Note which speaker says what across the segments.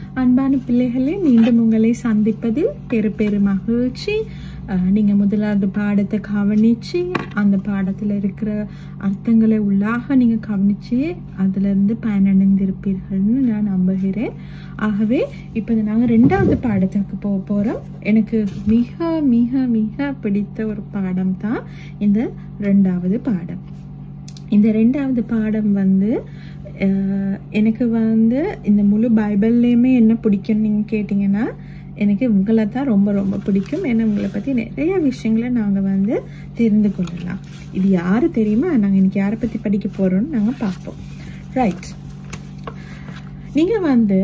Speaker 1: அன்பான பிள்ளைகளே மீண்டும் உங்களை சந்திப்பதில் பெரு பெரு மகிழ்ச்சி அஹ், நீங்க முதலாவது பாடத்தை கவனிச்சு அந்த பாடத்துல இருக்கிற அர்த்தங்களை உள்ளாக நீங்க கவனிச்சு அதுல இருந்து பயனடைந்திருப்பீர்கள்னு நான் நம்புகிறேன் ஆகவே இப்போ நாங்கள் ரெண்டாவது பாடத்துக்கு போக போகிறோம் எனக்கு மிக மிக மிக பிடித்த ஒரு பாடம் தான் இந்த ரெண்டாவது பாடம் இந்த ரெண்டாவது பாடம் வந்து அஹ், எனக்கு வந்து இந்த முழு பைபிள்லேயுமே என்ன பிடிக்கும்னு நீங்கள் கேட்டிங்கன்னா எனக்கு உங்களை தான் ரொம்ப ரொம்ப பிடிக்கும் ஏன்னா உங்களை பற்றி நிறைய விஷயங்களை நாங்கள் வந்து தெரிந்து கொள்ளலாம் இது யார் தெரியுமா நாங்கள் இன்னைக்கு யாரை பற்றி படிக்க போகிறோம்னு நாங்கள் பார்ப்போம் ரைட் நீங்கள் வந்து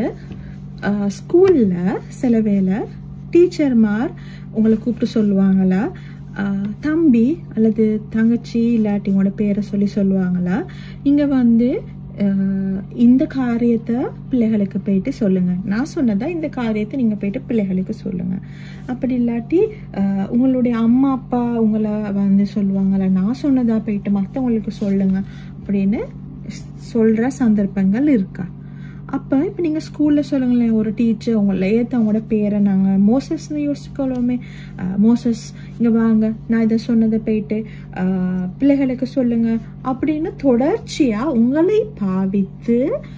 Speaker 1: ஸ்கூலில் சில வேளை டீச்சர்மார் உங்களை கூப்பிட்டு சொல்லுவாங்களா அஹ், தம்பி அல்லது தங்கச்சி இல்லாட்டி உங்களோட பேரை சொல்லி சொல்லுவாங்களா நீங்கள் வந்து அஹ், இந்த காரியத்தை பிள்ளைகளுக்கு போயிட்டு சொல்லுங்கள் நான் சொன்னதா இந்த காரியத்தை நீங்கள் போயிட்டு பிள்ளைகளுக்கு சொல்லுங்கள் அப்படி இல்லாட்டி அஹ், உங்களுடைய அம்மா அப்பா உங்களை வந்து சொல்லுவாங்களா நான் சொன்னதா போயிட்டு மற்றவங்களுக்கு சொல்லுங்கள் அப்படின்னு சொல்கிற சந்தர்ப்பங்கள் இருக்கா அப்போ இப்போ நீங்கள் ஸ்கூலில் சொல்லுங்களேன் ஒரு டீச்சர் உங்களை ஏற்ற அவங்களோட பேரை நாங்கள் மோசஸ்னு யோசிக்கலாமே அஹ், மோசஸ் இங்கே வாங்க நான் இதை சொன்னதை போயிட்டு அஹ், பிள்ளைகளுக்கு சொல்லுங்கள் அப்படின்னு தொடர்ச்சியாக உங்களை பாவித்து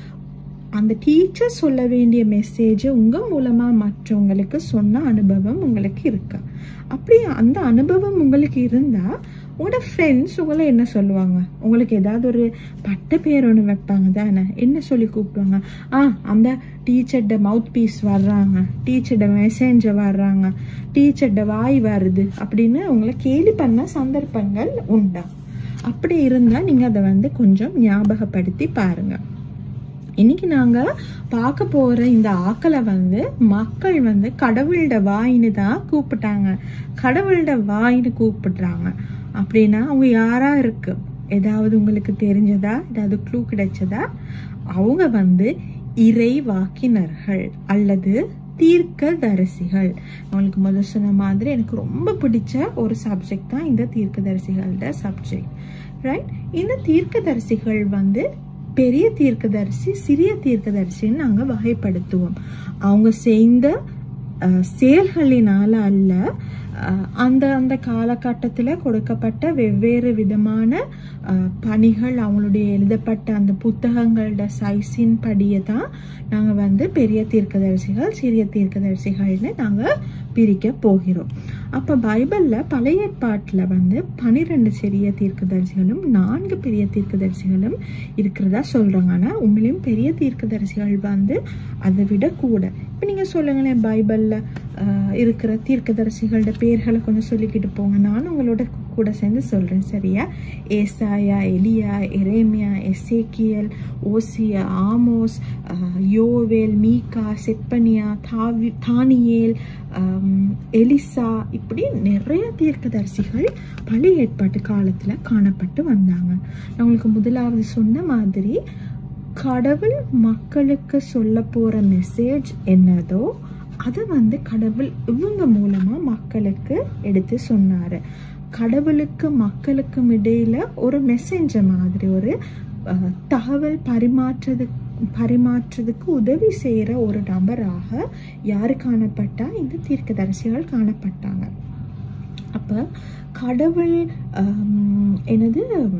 Speaker 1: அந்த டீச்சர் சொல்ல வேண்டிய மெசேஜை உங்கள் மூலமாக மற்றவங்களுக்கு சொன்ன அனுபவம் உங்களுக்கு இருக்கா அப்படி அந்த அனுபவம் உங்களுக்கு இருந்தால் உங்களோட ஃப்ரெண்ட்ஸ் உங்களை என்ன சொல்லுவாங்க உங்களுக்கு ஏதாவது ஒரு பட்ட பேர் ஒன்று வைப்பாங்க தானே என்ன சொல்லி கூப்பிடுவாங்க ஆ அந்த டீச்சர்ட மவுத் பீஸ் வர்றாங்க டீச்சர்ட மெசேஞ்சர் வர்றாங்க டீச்சர்ட வாய் வருது அப்படின்னு உங்களை கேலி பண்ண சந்தர்ப்பங்கள் உண்டா அப்படி இருந்தால் நீங்கள் அதை வந்து கொஞ்சம் ஞாபகப்படுத்தி பாருங்கள் இன்னைக்கு நாங்க பார்க்க போற இந்த ஆக்களை வந்து மக்கள் வந்து கடவுளோட வாயின்னு தான் கூப்பிட்டாங்க கடவுளோட வாயின்னு கூப்பிடுறாங்க அப்படின்னா அவங்க யாரா இருக்கு ஏதாவது உங்களுக்கு தெரிஞ்சதா ஏதாவது க்ளூ கிடைச்சதா அவங்க வந்து இறைவாக்கினர்கள் அல்லது தீர்க்கதரிசிகள் அவங்களுக்கு முதல் சொன்ன மாதிரி எனக்கு ரொம்ப பிடிச்ச ஒரு சப்ஜெக்ட் தான் இந்த தீர்க்கதரிசிகளோட சப்ஜெக்ட் ரைட் இந்த தீர்க்கதரிசிகள் வந்து பெரிய தீர்க்கதரிசி சிறிய தீர்க்கதரிசின்னு நாங்கள் வகைப்படுத்துவோம் அவங்க செய்த அஹ், செயல்களினால அல்ல அஹ், அந்த அந்த காலகட்டத்தில் கொடுக்கப்பட்ட வெவ்வேறு விதமான அஹ், பணிகள் அவங்களுடைய எழுதப்பட்ட அந்த புத்தகங்களோட சைஸின் படியை தான் நாங்கள் வந்து பெரிய தீர்க்கதரிசிகள் சிறிய தீர்க்கதரிசிகள்னு நாங்கள் பிரிக்க போகிறோம் அப்போ பைபிளில் பழைய ஏற்பாட்டில் வந்து பனிரெண்டு சிறிய தீர்க்கதரிசிகளும் நான்கு பெரிய தீர்க்கதரிசிகளும் இருக்கிறதா சொல்கிறாங்க ஆனால் உண்மையிலும் பெரிய தீர்க்கதரிசிகள் வந்து அதை விட கூட இப்போ நீங்கள் சொல்லுங்களேன் பைபிளில் இருக்கிற தீர்க்கதரிசிகளோட பேர்களை கொஞ்சம் சொல்லிக்கிட்டு போங்க நானும் உங்களோட கூட சேர்ந்து சொல்கிறேன் சரியா ஏசாயா எலியா எரேமியா எசேக்கியல் ஓசியா ஆமோஸ் அஹ், யோவேல் மீகா செப்பனியா தாவி தானியேல் ஆம், எலிசா இப்படி நிறைய தீர்க்கதரிசிகள் பழைய ஏற்பாட்டு காலத்தில் காணப்பட்டு வந்தாங்க நான் உங்களுக்கு முதலாவது சொன்ன மாதிரி கடவுள் மக்களுக்கு சொல்ல போகிற மெசேஜ் என்னதோ அதை வந்து கடவுள் இவங்க மூலமாக மக்களுக்கு எடுத்து சொன்னார் கடவுளுக்கு மக்களுக்கும் இடையில ஒரு மெசேஞ்சர் மாதிரி ஒரு அஹ், தகவல் பரிமாற்றது பரிமாற்றதுக்கு உதவி செய்கிற ஒரு நபராக யார் காணப்பட்டா இந்த தீர்க்கதரிசிகள் காணப்பட்டாங்க அப்போ கடவுள் ஆம், என்னது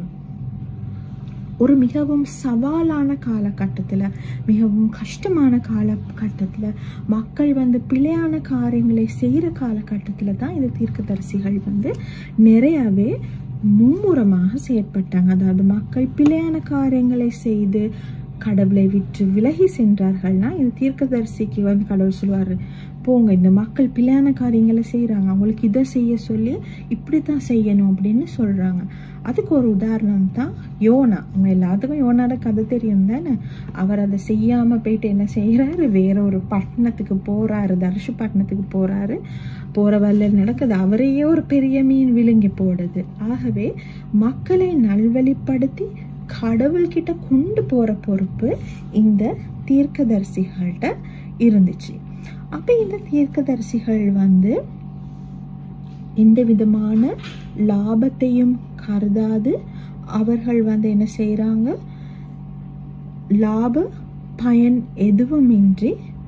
Speaker 1: ஒரு மிகவும் சவாலான காலகட்டத்தில் மிகவும் கஷ்டமான காலகட்டத்தில் மக்கள் வந்து பிழையான காரியங்களை செய்கிற காலகட்டத்தில் தான் இந்த தீர்க்கதரிசிகள் வந்து நிறையவே மும்முரமாக செயற்பட்டாங்க அதாவது மக்கள் பிழையான காரியங்களை செய்து கடவுளை விட்டு விலகி சென்றார்கள்னா இந்த தீர்க்கதரிசிக்கு வந்து கடவுள் சொல்லுவார் போங்க இந்த மக்கள் பிழையான காரியங்களை செய்கிறாங்க அவங்களுக்கு இதை செய்ய சொல்லி இப்படி தான் செய்யணும் அப்படின்னு சொல்கிறாங்க அதுக்கு ஒரு உதாரணம் தான் யோனா அவங்க எல்லாத்துக்கும் யோனாட கதை தெரியும் தானே அவர் அதை செய்யாமல் போயிட்டு என்ன செய்கிறாரு வேற ஒரு பட்டணத்துக்கு போகிறாரு தர்ஷு பட்டணத்துக்கு போகிறாரு போகிற வல்ல நடக்குது அவரையே ஒரு பெரிய மீன் விழுங்கி போடுது ஆகவே மக்களை நல்வழிப்படுத்தி கடவுள்கிட்ட கொண்டு போகிற பொறுப்பு இந்த தீர்க்கதரிசிகள்கிட்ட இருந்துச்சு அப்போ இந்த தீர்க்கதரிசிகள் வந்து எந்த விதமான லாபத்தையும் கருதாது அவர்கள் வந்து என்ன செய்கிறாங்க லாப பயன் எதுவுமின்றி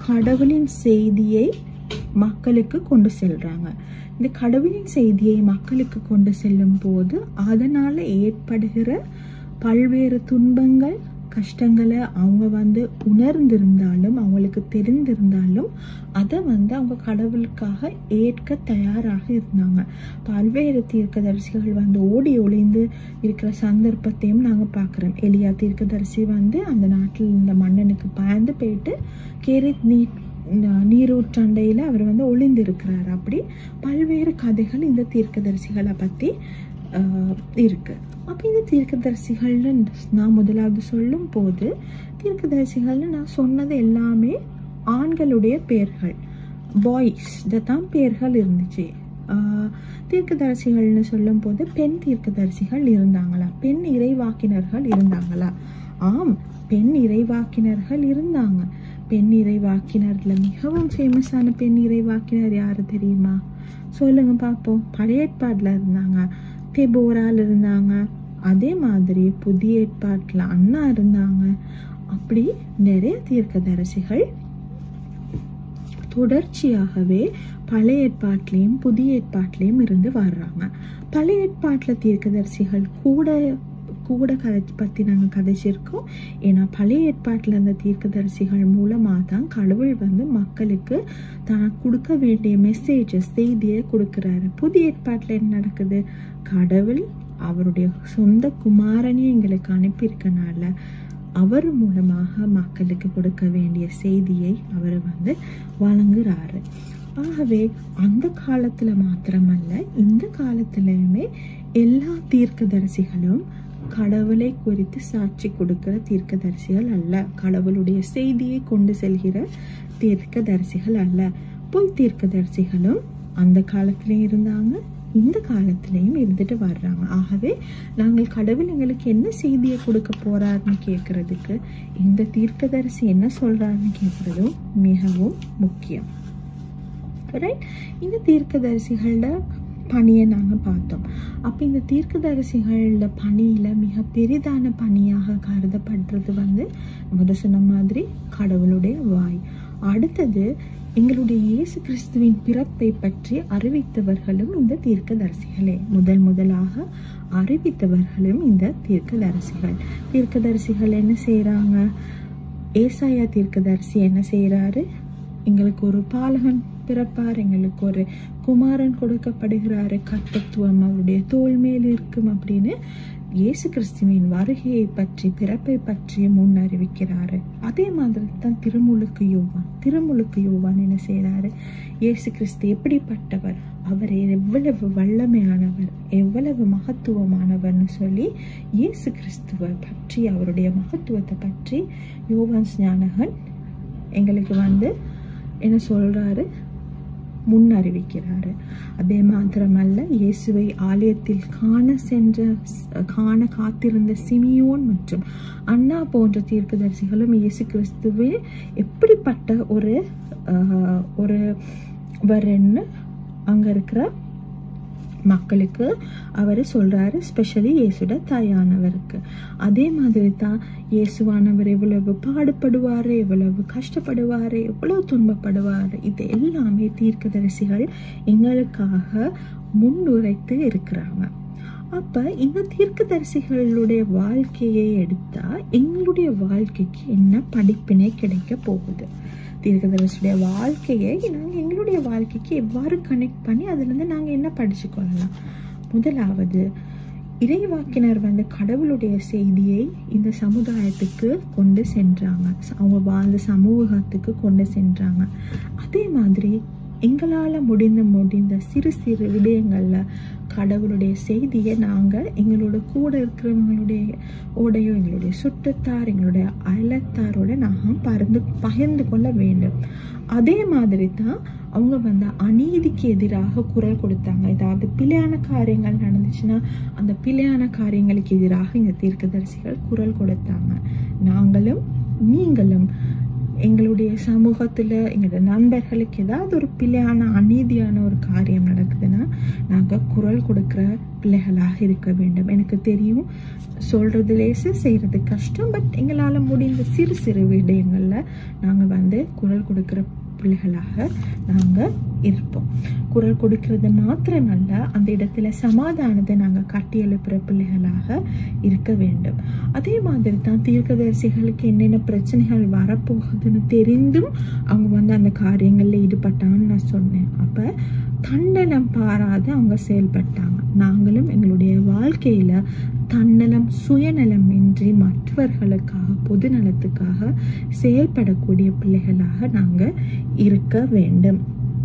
Speaker 1: கடவுளின் செய்தியை மக்களுக்கு கொண்டு செல்றாங்க இந்த கடவுளின் செய்தியை மக்களுக்கு கொண்டு செல்லும் போது அதனால ஏற்படுகிற பல்வேறு துன்பங்கள் கஷ்டங்களை அவங்க வந்து உணர்ந்திருந்தாலும் அவங்களுக்கு தெரிந்திருந்தாலும் அதை வந்து அவங்க கடவுளுக்காக ஏற்க தயாராக இருந்தாங்க பல்வேறு தீர்க்கதரிசிகள் வந்து ஓடி ஒளிந்து இருக்கிற சந்தர்ப்பத்தையும் நாங்கள் பார்க்குறோம் எலியா தீர்க்கதரிசி வந்து அந்த நாட்டில் இந்த மன்னனுக்கு பயந்து போயிட்டு கேரித் நீ நீரூற்றண்டையில் அவர் வந்து ஒளிந்திருக்கிறார் அப்படி பல்வேறு கதைகள் இந்த தீர்க்கதரிசிகளை பற்றி இருக்கு அப்போ இந்த தீர்க்கதரிசிகள்னு நான் முதலாவது சொல்லும் போது தீர்க்கதரிசிகள்னு நான் சொன்னது எல்லாமே ஆண்களுடைய பெயர்கள் பாய்ஸ் தான் பெயர்கள் இருந்துச்சு தீர்க்கதரிசிகள்னு சொல்லும் போது பெண் தீர்க்கதரிசிகள் இருந்தாங்களா பெண் இறைவாக்கினர்கள் இருந்தாங்களா ஆம் பெண் இறைவாக்கினர்கள் இருந்தாங்க பெண் இறைவாக்கினர்ல மிகவும் ஃபேமஸான பெண் இறைவாக்கினர் யாரு தெரியுமா சொல்லுங்க பார்ப்போம் பழைய ஏற்பாடுல இருந்தாங்க தெபோரால் இருந்தாங்க அதே மாதிரி புதிய ஏற்பாட்டில் அண்ணா இருந்தாங்க அப்படி நிறைய தீர்க்கதரிசிகள் தொடர்ச்சியாகவே பழைய ஏற்பாட்டிலையும் புதிய ஏற்பாட்டிலையும் இருந்து வர்றாங்க பழைய ஏற்பாட்டில் தீர்க்கதரிசிகள் கூட கூட கதை பற்றி நாங்கள் கதைச்சிருக்கோம் ஏன்னா பழைய ஏற்பாட்டில் அந்த தீர்க்கதரிசிகள் மூலமாக தான் கடவுள் வந்து மக்களுக்கு தான் கொடுக்க வேண்டிய மெசேஜஸ் செய்தியை கொடுக்குறாரு புதிய ஏற்பாட்டில் என்ன நடக்குது கடவுள் அவருடைய சொந்த குமாரனையும் எங்களுக்கு அனுப்பியிருக்கனால அவர் மூலமாக மக்களுக்கு கொடுக்க வேண்டிய செய்தியை அவர் வந்து வழங்குறாரு ஆகவே அந்த காலத்துல மாத்திரமல்ல இந்த காலத்திலையுமே எல்லா தீர்க்கதரிசிகளும் கடவுளை குறித்து சாட்சி கொடுக்கிற தீர்க்கதரிசிகள் அல்ல கடவுளுடைய செய்தியை கொண்டு செல்கிற தீர்க்கதரிசிகள் அல்ல பொய் தீர்க்கதரிசிகளும் அந்த காலத்திலையும் இருந்தாங்க இந்த காலத்திலையும் இருந்துட்டு வர்றாங்க ஆகவே நாங்கள் கடவுள் எங்களுக்கு என்ன செய்தியை கொடுக்க போறாருன்னு கேட்கறதுக்கு இந்த தீர்க்கதரிசி என்ன சொல்றாருன்னு கேட்கறதும் மிகவும் முக்கியம் ரைட் இந்த தீர்க்கதரிசிகளோட பணியை நாங்கள் பார்த்தோம் அப்போ இந்த தீர்க்கதரிசிகளோட பணியில் மிக பெரிதான பணியாக கருதப்படுறது வந்து முத சொன்ன மாதிரி கடவுளுடைய வாய் அடுத்தது எங்களுடைய இயேசு கிறிஸ்துவின் பிறப்பை பற்றி அறிவித்தவர்களும் இந்த தீர்க்கதரிசிகளே முதல் முதலாக அறிவித்தவர்களும் இந்த தீர்க்கதரிசிகள் தீர்க்கதரிசிகள் என்ன செய்கிறாங்க ஏசாயா தீர்க்கதரிசி என்ன செய்கிறாரு எங்களுக்கு ஒரு பாலகன் பிறப்பார் எங்களுக்கு ஒரு குமாரன் கொடுக்கப்படுகிறாரு கர்த்தத்துவம் அவருடைய தோல் மேல் இருக்கும் அப்படின்னு இயேசு கிறிஸ்துவின் வருகையை பற்றி பிறப்பை பற்றி முன் அறிவிக்கிறாரு அதே மாதிரி தான் திருமுழுக்கு யோவான் திருமுழுக்கு யோவான் என்ன செய்கிறாரு இயேசு கிறிஸ்து எப்படிப்பட்டவர் அவர் எவ்வளவு வல்லமையானவர் எவ்வளவு மகத்துவமானவர்னு சொல்லி இயேசு கிறிஸ்துவை பற்றி அவருடைய மகத்துவத்தை பற்றி யோவான் ஞானகன் எங்களுக்கு வந்து என்ன சொல்றாரு முன் அறிவிக்கிறாரு அதே மாத்திரமல்ல இயேசுவை ஆலயத்தில் காண சென்ற காண காத்திருந்த சிமியோன் மற்றும் அண்ணா போன்ற தீர்க்கதரிசிகளும் இயேசு கிறிஸ்துவே எப்படிப்பட்ட ஒரு ஒரு வரன்னு அங்க இருக்கிற மக்களுக்கு அவர் சொல்றாரு ஸ்பெஷலி இயேசுட தாயானவருக்கு அதே மாதிரி தான் இயேசுவானவர் எவ்வளவு பாடுபடுவார் எவ்வளவு கஷ்டப்படுவார் எவ்வளவு துன்பப்படுவார் இது எல்லாமே தீர்க்கதரிசிகள் எங்களுக்காக முன்னுரைத்து இருக்கிறாங்க அப்ப இந்த தீர்க்கதரிசிகளுடைய வாழ்க்கையை எடுத்தா எங்களுடைய வாழ்க்கைக்கு என்ன படிப்பினை கிடைக்க போகுது தீர்க்கதரிசியுடைய வாழ்க்கையை நாங்கள் எங்களுடைய வாழ்க்கைக்கு எவ்வாறு கனெக்ட் பண்ணி அதுலேருந்து நாங்கள் என்ன படிச்சு கொள்ளலாம் முதலாவது இறைவாக்கினர் வந்து கடவுளுடைய செய்தியை இந்த சமுதாயத்துக்கு கொண்டு சென்றாங்க அவங்க வாழ்ந்த சமூகத்துக்கு கொண்டு சென்றாங்க அதே மாதிரி எங்களால் முடிந்த முடிந்த சிறு சிறு விடயங்களில் கடவுளுடைய செய்தியை நாங்கள் எங்களோட கூட இருக்கிறவங்களுடைய ஓடையோ எங்களுடைய சுற்றத்தார் எங்களுடைய அயலத்தாரோட நாங்கள் பகிர்ந்து பகிர்ந்து கொள்ள வேண்டும் அதே மாதிரி தான் அவங்க வந்து அநீதிக்கு எதிராக குரல் கொடுத்தாங்க ஏதாவது பிழையான காரியங்கள் நடந்துச்சுன்னா அந்த பிழையான காரியங்களுக்கு எதிராக இந்த தீர்க்கதரிசிகள் குரல் கொடுத்தாங்க நாங்களும் நீங்களும் எங்களுடைய சமூகத்தில் எங்களோட நண்பர்களுக்கு ஏதாவது ஒரு பிள்ளையான அநீதியான ஒரு காரியம் நடக்குதுன்னா நாங்கள் குரல் கொடுக்குற பிள்ளைகளாக இருக்க வேண்டும் எனக்கு தெரியும் சொல்கிறது லேசு செய்கிறது கஷ்டம் பட் எங்களால் முடிந்த சிறு சிறு விடயங்களில் நாங்கள் வந்து குரல் கொடுக்குற பிள்ளைகளாக நாங்கள் இருப்போம் குரல் கொடுக்கறது மாத்திரமல்ல அந்த இடத்துல சமாதானத்தை நாங்கள் கட்டி எழுப்புற பிள்ளைகளாக இருக்க வேண்டும் அதே மாதிரி தான் தீர்க்கதரிசிகளுக்கு என்னென்ன பிரச்சனைகள் வரப்போகுதுன்னு தெரிந்தும் அவங்க வந்து அந்த காரியங்களில் ஈடுபட்டாங்கன்னு நான் சொன்னேன் அப்போ தன்னலம் பாராது அவங்க செயல்பட்டாங்க நாங்களும் எங்களுடைய வாழ்க்கையில் தன்னலம் சுயநலம் இன்றி மற்றவர்களுக்காக பொது நலத்துக்காக செயல்படக்கூடிய பிள்ளைகளாக நாங்கள் இருக்க வேண்டும்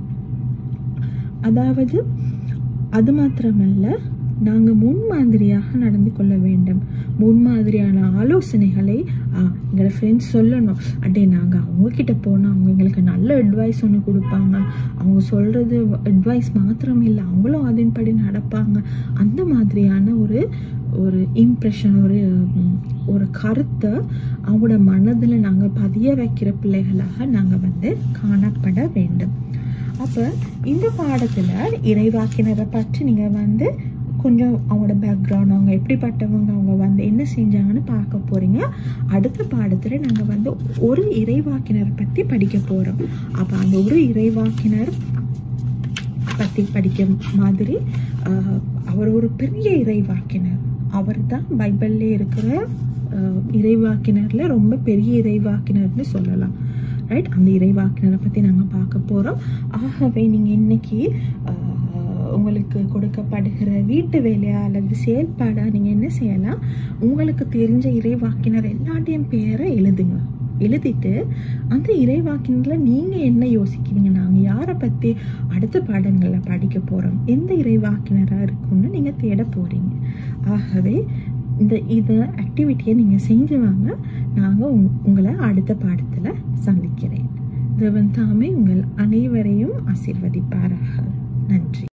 Speaker 1: அதாவது அது மாத்திரமல்ல நாங்கள் முன்மாதிரியாக நடந்து கொள்ள வேண்டும் முன்மாதிரியான ஆலோசனைகளை எங்களோட ஃப்ரெண்ட்ஸ் சொல்லணும் அடே நாங்கள் அவங்கக்கிட்ட போனால் அவங்க எங்களுக்கு நல்ல அட்வைஸ் ஒன்று கொடுப்பாங்க அவங்க சொல்கிறது அட்வைஸ் மாத்திரம் இல்லை அவங்களும் அதன்படி நடப்பாங்க அந்த மாதிரியான ஒரு ஒரு இம்ப்ரெஷன் ஒரு ஒரு கருத்தை அவங்களோட மனதில் நாங்கள் பதிய வைக்கிற பிள்ளைகளாக நாங்கள் வந்து காணப்பட வேண்டும் அப்போ இந்த பாடத்தில் இறைவாக்கினரை பற்றி நீங்கள் வந்து கொஞ்சம் அவங்களோட பேக்ரவுண்ட் அவங்க எப்படிப்பட்டவங்க அவங்க வந்து என்ன செஞ்சாங்கன்னு பார்க்க போகிறீங்க அடுத்த பாடத்தில் நாங்கள் வந்து ஒரு இறைவாக்கினர் பற்றி படிக்க போகிறோம் அப்போ அந்த ஒரு இறைவாக்கினர் பற்றி படிக்க மாதிரி அவர் ஒரு பெரிய இறைவாக்கினர் அவர் தான் பைபிள்ல இருக்கிற இறைவாக்கினரில் ரொம்ப பெரிய இறைவாக்கினர்னு சொல்லலாம் ரைட் அந்த இறைவாக்கினரை பற்றி நாங்கள் பார்க்க போகிறோம் ஆகவே நீங்கள் இன்னைக்கு உங்களுக்கு கொடுக்கப்படுகிற வீட்டு வேலையா அல்லது செயல்பாடாக நீங்கள் என்ன செய்யலாம் உங்களுக்கு தெரிஞ்ச இறைவாக்கினர் எல்லாத்தையும் பேரை எழுதுங்க எழுதிட்டு அந்த இறைவாக்கினரில் நீங்கள் என்ன யோசிக்கிறீங்க நாங்கள் யாரை பற்றி அடுத்த பாடங்களில் படிக்க போகிறோம் எந்த இறைவாக்கினராக இருக்கும்னு நீங்கள் தேட போகிறீங்க ஆகவே இந்த இதை ஆக்டிவிட்டியை நீங்கள் செஞ்சு வாங்க நாங்கள் உங் உங்களை அடுத்த பாடத்தில் சந்திக்கிறேன் தேவன் தாமே உங்கள் அனைவரையும் ஆசீர்வதிப்பாராக நன்றி